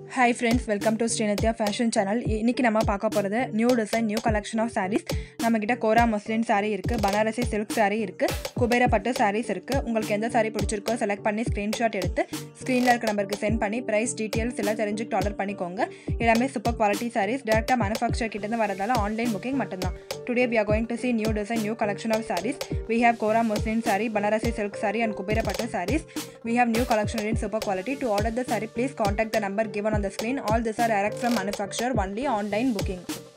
hi friends welcome to Sreenithya fashion channel இன்னைக்கு நம்ம பார்க்க போகிறது new design new collection of sarees நம்மக்கிட்ட கோரா மஸ்லின் saree இருக்குது பனாரசி சில்க் saree இருக்குது குபேர பட்டு sarees இருக்குது உங்களுக்கு எந்த saree பிடிச்சிருக்கோ செலக்ட் பண்ணி ஸ்க்ரீன்ஷாட் எடுத்து ஸ்க்ரீனில் இருக்க நம்பருக்கு சென்ட் பண்ணி ப்ரைஸ் டீட்டெயில்ஸ் எல்லாம் தெரிஞ்சுக்கிட்டு ஆர்டர் பண்ணிக்கோங்க எல்லாமே சூப்பர் குவாலிட்டி sarees டேரெக்டாக மேனுஃபேக்சர் கிட்டேருந்து வரதால ஆன்லைன் புக்கிங் மட்டும்தான் today we are going to see new design new collection of sarees we have kora muslin saree banarasi silk saree and kubera pattu sarees we have new collection in super quality to order the saree please contact the number given on the screen all these are direct from manufacturer only online booking